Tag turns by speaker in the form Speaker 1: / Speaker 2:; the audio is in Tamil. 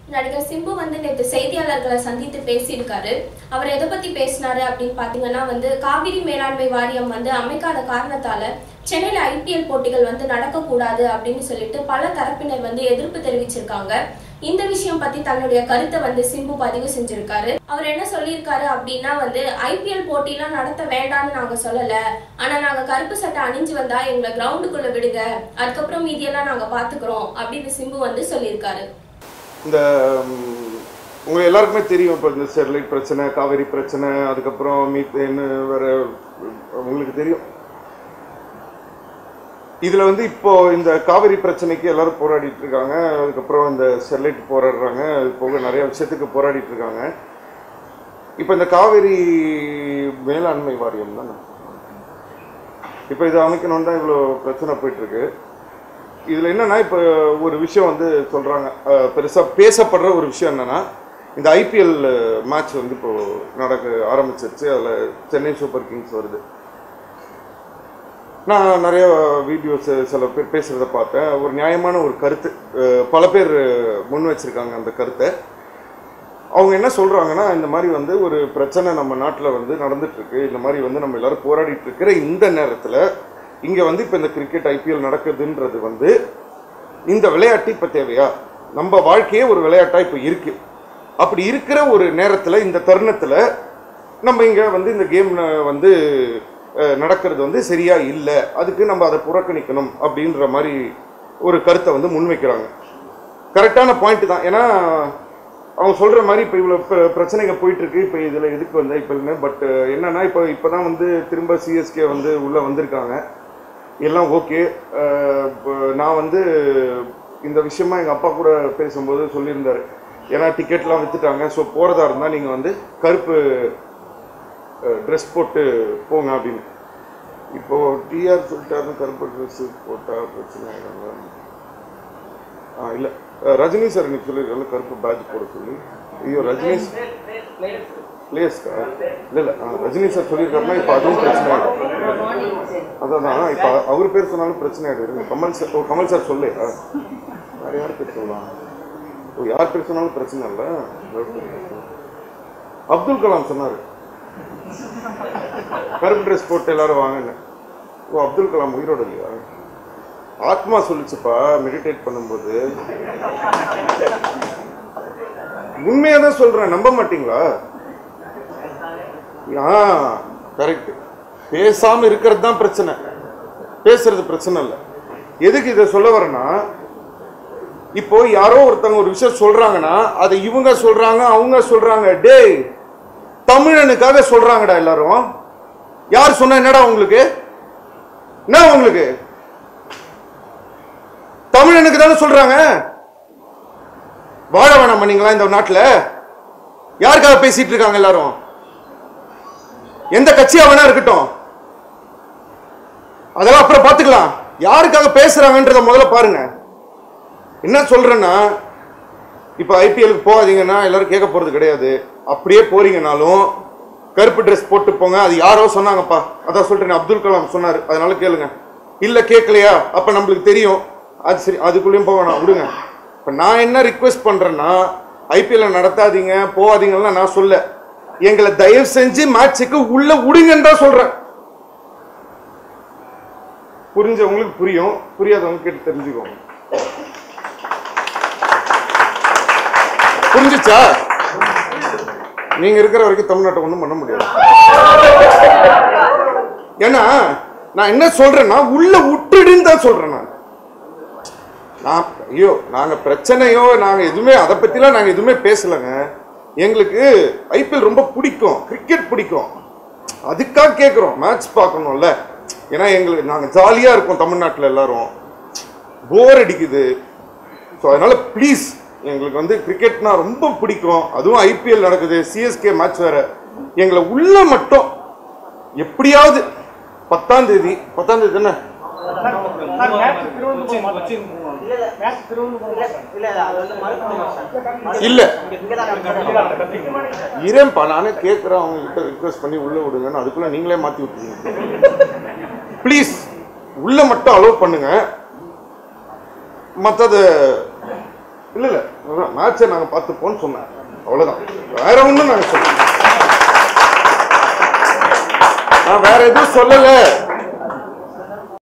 Speaker 1: நடிகர் சிம்பு வந்து நேற்று செய்தியாளர்களை சந்தித்து பேசியிருக்காரு அவர் எதை பத்தி பேசினாரு அப்படின்னு பாத்தீங்கன்னா வந்து காவிரி மேலாண்மை வாரியம் வந்து அமைக்காத காரணத்தால சென்னையில ஐபிஎல் போட்டிகள் வந்து நடக்கக்கூடாது அப்படின்னு சொல்லிட்டு பல தரப்பினர் வந்து எதிர்ப்பு தெரிவிச்சிருக்காங்க இந்த விஷயம் பத்தி தன்னுடைய கருத்தை வந்து சிம்பு பதிவு செஞ்சிருக்காரு அவர் என்ன சொல்லியிருக்காரு அப்படின்னா வந்து ஐபிஎல் போட்டிலாம் நடத்த வேண்டாம்னு நாங்க சொல்லல ஆனா நாங்க கருப்பு சட்டை அணிஞ்சு வந்தா எங்களை கிரவுண்டுக்குள்ள விடுங்க அதுக்கப்புறம் மீதியெல்லாம் நாங்க பாத்துக்கிறோம் அப்படின்னு சிம்பு வந்து சொல்லியிருக்காரு
Speaker 2: இந்த ம், உங்க எல்லாருக்குமே தெரியும் இப்போ இந்த ஸ்டெர்லைட் பிரச்சனை காவேரி பிரச்சனை அதுக்கப்புறம் மீத்தேன் வேற உங்களுக்கு தெரியும் இதுல வந்து இப்போ இந்த காவிரி பிரச்சனைக்கு எல்லாரும் போராடிட்டு இருக்காங்க அதுக்கப்புறம் இந்த ஸ்டெர்லைட் போராடுறாங்க அது போக நிறைய விஷயத்துக்கு போராடிட்டு இருக்காங்க இப்போ இந்த காவிரி மேலாண்மை வாரியம் தானே இப்போ இது அமைக்கணும்னு தான் இவ்வளோ பிரச்சனை போயிட்டு இருக்கு இதுல என்னன்னா இப்போ ஒரு விஷயம் வந்து சொல்றாங்க அஹ், பெருசா பேசப்படுற ஒரு விஷயம் என்னன்னா இந்த ஐபிஎல் மேட்ச் வந்து இப்போ நடக்க ஆரம்பிச்சிருச்சு அதுல சென்னை சூப்பர் கிங்ஸ் வருது நான் நிறைய வீடியோஸ் சில பேர் பேசுறத பார்த்தேன் ஒரு நியாயமான ஒரு கருத்து அஹ், பல பேர் முன் வச்சிருக்காங்க அந்த கருத்தை அவங்க என்ன சொல்றாங்கன்னா இந்த மாதிரி வந்து ஒரு பிரச்சனை நம்ம நாட்டில் வந்து நடந்துட்டு இருக்கு இந்த மாதிரி வந்து நம்ம எல்லாரும் போராடிட்டு இருக்கிற இந்த நேரத்தில் இங்க வந்து இப்போ இந்த கிரிக்கெட் ஐபிஎல் நடக்குதுன்றது வந்து இந்த விளையாட்டு இப்போ தேவையா நம்ம வாழ்க்கையே ஒரு விளையாட்டா இப்போ இருக்கு அப்படி இருக்கிற ஒரு நேரத்தில் இந்த தருணத்தில் நம்ம இங்க வந்து இந்த கேம் வந்து அஹ், நடக்கிறது வந்து சரியா இல்லை அதுக்கு நம்ம அதை புறக்கணிக்கணும் அப்படின்ற மாதிரி ஒரு கருத்தை வந்து முன்வைக்கிறாங்க கரெக்டான பாயிண்ட் தான் ஏன்னா அவங்க சொல்ற மாதிரி இப்போ இவ்வளோ பிர- பிரச்சனைங்க போயிட்டு இருக்கு இப்போ இதில் எதுக்கு வந்த இப்போ பட் என்னன்னா இப்போ இப்போ தான் வந்து திரும்ப சிஎஸ்கே வந்து உள்ளே வந்திருக்காங்க எல்லாம் ஓகே நான் வந்து இந்த விஷயமா எங்கள் அப்பா கூட பேசும்போது சொல்லியிருந்தாரு ஏன்னா டிக்கெட்லாம் வித்துட்டாங்க ஸோ போகிறதா இருந்தால் நீங்கள் வந்து கருப்பு ட்ரெஸ் போட்டு போங்க அப்படின்னு இப்போ டிஆர் சொல்லிட்டாருன்னு கருப்பு ட்ரெஸ் போட்டால் பிரச்சனை ஆகிடும் ஆ இல்லை ரஜினி சார் இன்னைக்கு சொல்லியிருக்காங்க கருப்பு பேட்ச் போட சொல்லி ஐயோ ரஜினி பிளேஸ்க்கா இல்லை இல்லை ஆ, ரஜினி சார் சொல்லியிருக்காருன்னா இப்போ அதுவும் பிரச்சனை ஆகிடும் அதான் தான் இப்போ அவர் பேர் சொன்னாலும் பிரச்சனை ஆகிடும் கமல் சார் ஓ கமல் சார் சொல்லு ஆ. வேற யார் பேர் சொல்லலாம் ஓ யார் பேர் சொன்னாலும் பிரச்சனை இல்லை அப்துல் கலாம் சொன்னார் கருப்பு ட்ரெஸ் போட்டு எல்லாரும் வாங்கன்னு ஓ அப்துல் கலாம் உயிரோட இல்லையா ஆத்மா சொல்லுச்சுப்பா மெடிடேட் பண்ணும்போது உண்மையா தான் சொல்றேன் நம்ப மாட்டீங்களா ஆ கரெக்ட் பேசாம இருக்கிறது தான் பிரச்சனை பேசுறது பிரச்சனை இல்லை எதுக்கு இதை சொல்ல வரேன்னா இப்போ யாரோ ஒருத்தவங்க ஒரு விஷயம் சொல்றாங்கன்னா அதை இவங்க சொல்றாங்க அவங்க சொல்றாங்க டேய் தமிழனுக்காக சொல்றாங்கடா எல்லாரும் யார் சொன்னா என்னடா உங்களுக்கு என்ன உங்களுக்கு தமிழனுக்கு தானே சொல்றாங்க வாழ வேணாம் நீங்களா இந்த நாட்டுல யாருக்காக பேசிட்டு இருக்காங்க எல்லாரும் எந்த கட்சியா வேணா இருக்கட்டும் அதெல்லாம் அப்புறம் பாத்துக்கலாம் யாருக்காக பேசுறாங்கன்றத முதல்ல பாருங்க என்ன சொல்றேன்னா இப்போ ஐபிஎலுக்கு போகாதீங்கன்னா எல்லாரும் கேட்க போறது கிடையாது அப்படியே போறீங்கனாலும் கருப்பு ட்ரெஸ் போட்டு போங்க அது யாரோ சொன்னாங்கப்பா அதான் சொல்றேன் அப்துல் கலாம் சொன்னாரு அதனால கேளுங்க இல்ல கேட்கலையா அப்ப நம்மளுக்கு தெரியும் அது சரி அதுக்குள்ளேயும் போக வேணாம் விடுங்க இப்ப நான் என்ன ரிக்வெஸ்ட் பண்றேன்னா ஐபிஎல் நடத்தாதீங்க போகாதீங்கலாம் நான் சொல்ல எங்களை தயவு செஞ்சு மேட்சுக்கு உள்ள விடுங்கன்னு தான் சொல்றேன் புரிஞ்சவங்களுக்கு புரியும் புரியாதவங்க கேட்டு தெரிஞ்சுக்கோங்க புரிஞ்சுச்சா நீங்க இருக்கிற வரைக்கும் தமிழ்நாட்டை ஒண்ணும் பண்ண முடியாது ஏன்னா நான் என்ன சொல்றேன்னா உள்ள விட்டுடுன்னு தான் சொல்றேன் நான் நான் ஐயோ நாங்க பிரச்சனையோ நாங்க எதுவுமே அதை பத்திலாம் நாங்க எதுவுமே பேசலைங்க எங்களுக்கு ஐபிஎல் ரொம்ப பிடிக்கும் கிரிக்கெட் பிடிக்கும் அதுக்காக கேட்குறோம் மேட்ச் பார்க்கணும்ல ஏன்னா எங்களுக்கு நாங்க ஜாலியா இருக்கோம் தமிழ்நாட்டில் எல்லாரும் போர் அடிக்குது ஸோ அதனால ப்ளீஸ் எங்களுக்கு வந்து கிரிக்கெட்னா ரொம்ப பிடிக்கும் அதுவும் ஐபிஎல் நடக்குது சிஎஸ்கே மேட்ச் வேற எங்களை உள்ள மட்டும் எப்படியாவது பத்தாம் தேதி பத்தாம் தேதி தானே இல்ல இரேன்பா நானே கேட்குறேன் அவங்க கிட்ட ரிக்வெஸ்ட் பண்ணி உள்ள விடுங்கன்னு அதுக்குள்ள நீங்களே மாத்தி விட்டுருங்க ப்ளீஸ் உள்ள மட்டும் அலோவ் பண்ணுங்க மற்றது இல்லை இல்லை மேட்சை நாங்கள் பார்த்துப்போம்னு சொன்னேன் அவ்வளோதான் வேற ஒன்றும் நாங்கள் சொல்லல நான் வேற எதுவும் சொல்லலை